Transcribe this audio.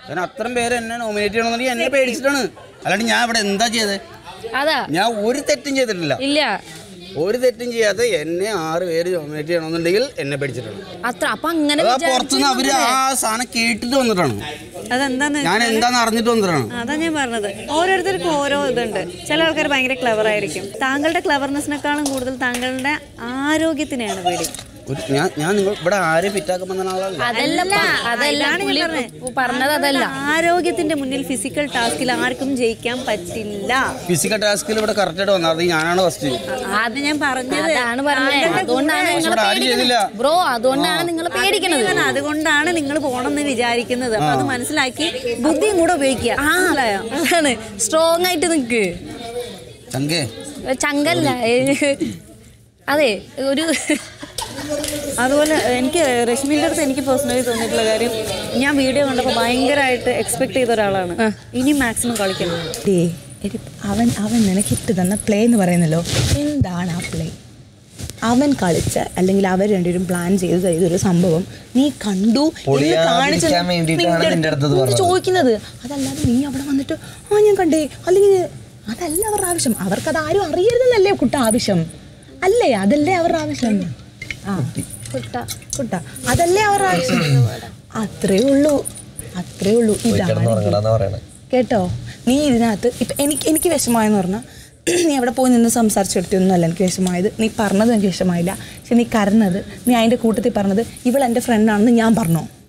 കാരണം അത്രയും പേര് എന്നെ നോമിനേറ്റ് ചെയ്യണമെന്നുണ്ടെങ്കിൽ എന്നെ പേടിച്ചിട്ടാണ് അല്ലാണ്ട് ഞാൻ ഇവിടെ എന്താ ചെയ്തത് അതാ ഞാൻ ഒരു തെറ്റും ചെയ്തിട്ടില്ല ഇല്ല ഒരു തെറ്റും ചെയ്യാതെ എന്നെ ആറ് പേര് നോമിനേറ്റ് ചെയ്യണമെന്നുണ്ടെങ്കിൽ എന്നെ പേടിച്ചിട്ടാണ് അത്ര അപ്പൊ അങ്ങനെ അതാ പുറത്തുനിന്ന് അവര് ആ സാധനം കേട്ടിട്ട് വന്നിട്ടാണ് അതെന്താന്ന് ഞാൻ എന്താന്ന് അറിഞ്ഞിട്ട് വന്നിട്ടാണ് അതാ ഞാൻ പറഞ്ഞത് ഓരോരുത്തർക്കും ഓരോ ഇതുണ്ട് ചില ആൾക്കാർ ഭയങ്കര ക്ലവർ ആയിരിക്കും താങ്കളുടെ ക്ലവർനെസ്സിനെക്കാളും കൂടുതൽ താങ്കളുടെ ആരോഗ്യത്തിനെയാണ് പേടി ഒരു ഞാൻ ഞാൻ നിങ്ങൾ ഇവിടെ ആരെ ഫിറ്റാക്കാൻ വന്ന ആളല്ല അതല്ല അതല്ല പുള്ളി പറഞ്ഞത് അതല്ല ആരോഗ്യത്തിന്റെ മുന്നിൽ ഫിസിക്കൽ ടാസ്കിൽ ആർക്കും ജയിക്കാൻ പറ്റില്ല ഫിസിക്കൽ ടാസ്കിൽ ഇവിടെ കറക്റ്റ് ആയിട്ട് വന്നത് അത് ഞാനാണ് ഫസ്റ്റ് അത് ഞാൻ പറഞ്ഞത് അതാണ് പറഞ്ഞത് അതുകൊണ്ടാണ് നിങ്ങൾ ഇവിടെ ആരും ചെയ്തില്ല ബ്രോ അതുകൊണ്ടാണ് നിങ്ങൾ പേടിക്കണത് ഞാൻ അതുകൊണ്ടാണ് നിങ്ങൾ പോണെന്ന് വിചാരിക്കുന്നത് അപ്പൊ അത് മനസ്സിലാക്കി ബുദ്ധിയും കൂടെ ഉപയോഗിക്കുക ആ മനസ്സിലായോ? അതാണ് സ്ട്രോങ് ആയിട്ട് നിക്ക് ചങ്കേ ചങ്കല്ല ഏ, അതെ ഒരു അതുപോലെ എനിക്ക് രശ്മിൻ്റെ അടുത്ത് എനിക്ക് പേഴ്സണലി തോന്നിയിട്ടുള്ള കാര്യം ഞാൻ വീഡിയോ കണ്ടപ്പോൾ ഭയങ്കരമായിട്ട് എക്സ്പെക്ട് ചെയ്ത ഒരാളാണ് ഇനി മാക്സിമം കളിക്കണം ഡേ എടി അവൻ അവൻ നിനക്ക് ഇട്ട് തന്ന പ്ലേ എന്ന് പറയുന്നല്ലോ എന്താണ് ആ പ്ലേ അവൻ കളിച്ച അല്ലെങ്കിൽ അവർ രണ്ടുപേരും പ്ലാൻ ചെയ്ത് ചെയ്തൊരു സംഭവം നീ കണ്ടു എന്ന് കാണിച്ച് പൊളിയാതിരിക്കാൻ വേണ്ടിയിട്ടാണ് നിന്റെ നിന്റെ അടുത്തത് അടുത്ത് പറഞ്ഞത്. ചോദിക്കുന്നത് അതല്ലാതെ നീ അവിടെ വന്നിട്ട് ആ ഞാൻ കണ്ടേ അല്ലെങ്കിൽ അതല്ല അവരുടെ ആവശ്യം അവർക്കത് ആരും അറിയരുതെന്നല്ലേ കുട്ട ആവശ്യം അല്ലേ അതല്ലേ അവരുടെ ആവശ്യം ആ കുട്ട കുട്ട അതല്ലേ അവരുടെ ആവശ്യം അത്രേ ഉള്ളൂ അത്രേ ഉള്ളൂ ഇതാണ് ഉറങ്ങണമെന്നാ പറയണേ കേട്ടോ നീ ഇതിനകത്ത് ഇപ്പം എനിക്ക് എനിക്ക് വിഷമമായെന്ന് പറഞ്ഞാൽ നീ അവിടെ പോയി നിന്ന് സംസാരിച്ചെടുത്തൊന്നുമല്ല എനിക്ക് വിഷമമായത് നീ പറഞ്ഞത് എനിക്ക് വിഷമമായില്ല പക്ഷെ നീ കരഞ്ഞത് നീ അതിൻ്റെ കൂട്ടത്തിൽ പറഞ്ഞത് ഇവൾ എൻ്റെ ഫ്രണ്ടാണെന്ന് ഞാൻ പറഞ്ഞോ